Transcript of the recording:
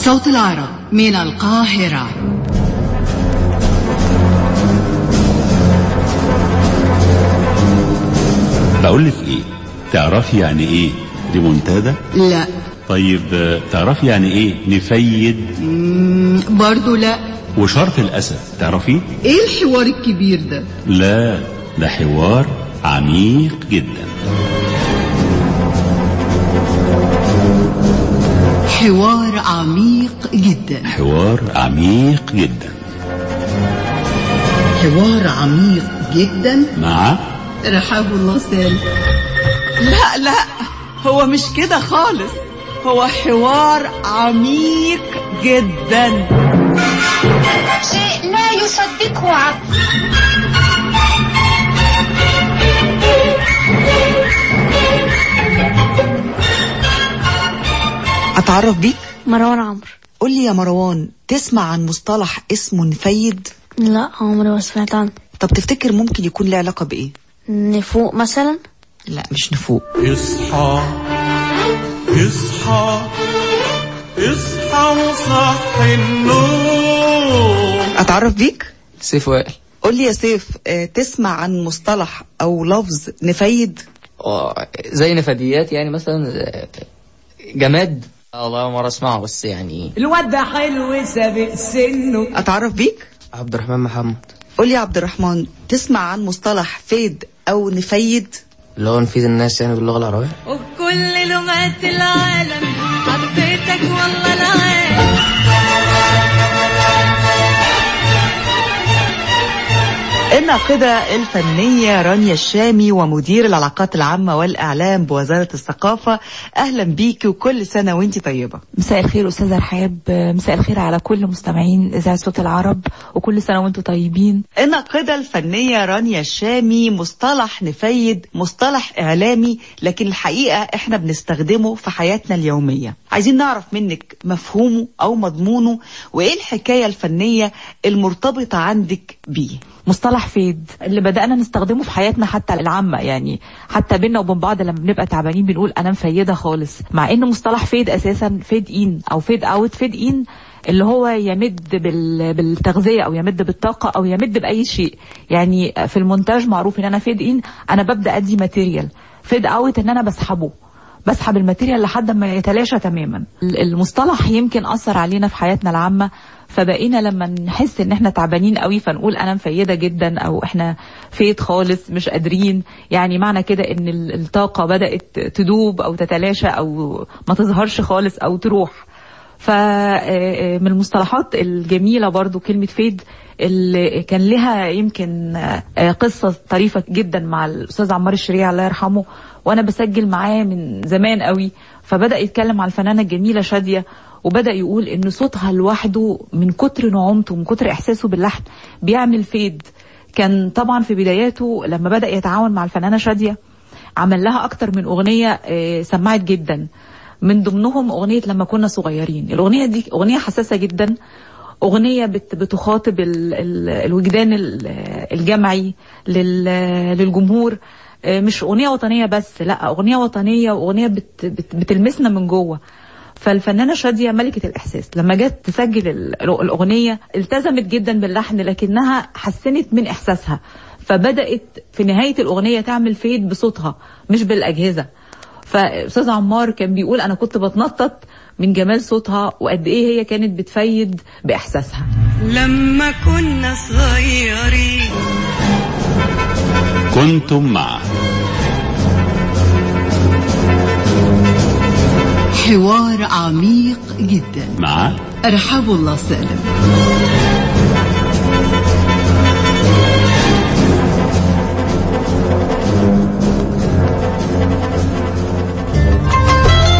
صوت العرب من القاهرة بقول لك ايه تعرفي يعني ايه ريمونتادا لا طيب آه، تعرفي يعني ايه نفيد مم، برضو لا وشرط الاسد تعرفيه ايه الحوار الكبير ده لا ده حوار عميق جدا حوار عميق جدا حوار عميق جدا حوار عميق جدا مع رحاب الله سالم لا لا هو مش كده خالص هو حوار عميق جدا شيء لا يصدقه عقل أتعرف بيك؟ مروان عمرو قول لي يا مروان تسمع عن مصطلح اسمه نفيد؟ لا عمري ما سمعت عنه طب تفتكر ممكن يكون له علاقة بإيه؟ نفوق مثلا لا مش نفوق اصحى اصحى اصحى وصحي النوم أتعرف بيك؟ سيف وائل قول لي يا سيف آه، تسمع عن مصطلح أو لفظ نفيد؟ آه، زي نفديات يعني مثلا آه، جماد الله أول مرة اسمعه بس يعني الواد ده حلو سابق سنه أتعرف بيك؟ عبد الرحمن محمد قول لي يا عبد الرحمن تسمع عن مصطلح فيد أو نفيد؟ اللي هو نفيد الناس يعني باللغة العربية وبكل لغات العالم حبيتك والله العالم الناقدة الفنية رانيا الشامي ومدير العلاقات العامة والإعلام بوزارة الثقافة أهلا بيكي وكل سنة وانتي طيبة مساء الخير استاذه رحاب مساء الخير على كل مستمعين اذاعه صوت العرب وكل سنه وانتم طيبين الناقدة الفنية رانيا الشامي مصطلح نفيد مصطلح إعلامي لكن الحقيقة إحنا بنستخدمه في حياتنا اليومية عايزين نعرف منك مفهومه أو مضمونه وإيه الحكاية الفنية المرتبطة عندك بيه مصطلح فيد اللي بدانا نستخدمه في حياتنا حتى العامه يعني حتى بينا وبين بعض لما بنبقى تعبانين بنقول انا مفيده خالص مع ان مصطلح فيد اساسا فيد ان او فيد اوت فيد ان اللي هو يمد بال... بالتغذيه او يمد بالطاقه او يمد باي شيء يعني في المونتاج معروف ان انا فيد ان انا ببدا ادي ماتيريال فيد اوت ان انا بسحبه بسحب الماتيريال لحد ما يتلاشى تماما ال- المصطلح يمكن اثر علينا في حياتنا العامه فبقينا لما نحس ان احنا تعبانين قوي فنقول انا مفيده جدا او احنا فيت خالص مش قادرين يعني معنى كده ان ال- الطاقه بدات تدوب او تتلاشى او ما تظهرش خالص او تروح فمن المصطلحات الجميلة برضو كلمة فيد اللي كان لها يمكن آه، قصة طريفة جدا مع الأستاذ عمار الشريع الله يرحمه وأنا بسجل معاه من زمان قوي فبدأ يتكلم عن الفنانة الجميلة شادية وبدأ يقول إن صوتها لوحده من كتر نعومته ومن كتر إحساسه باللحن بيعمل فيد كان طبعا في بداياته لما بدأ يتعاون مع الفنانة شادية عمل لها أكتر من أغنية آه، سمعت جدا من ضمنهم أغنية لما كنا صغيرين الأغنية دي أغنية حساسة جدا أغنية بت بتخاطب ال ال الوجدان ال- الجمعي لل- للجمهور آه، مش أغنية وطنية بس لا أغنية وطنية وأغنية بت بت بتلمسنا من جوه فالفنانة شادية ملكة الإحساس لما جت تسجل ال- الأغنية التزمت جدا باللحن لكنها حسنت من إحساسها فبدأت في نهاية الأغنية تعمل فيد بصوتها مش بالأجهزة فأستاذ عمار كان بيقول أنا كنت بتنطط من جمال صوتها وقد إيه هي كانت بتفيد بإحساسها لما كنا صغيرين كنتم مع حوار عميق جدا مع رحاب الله سالم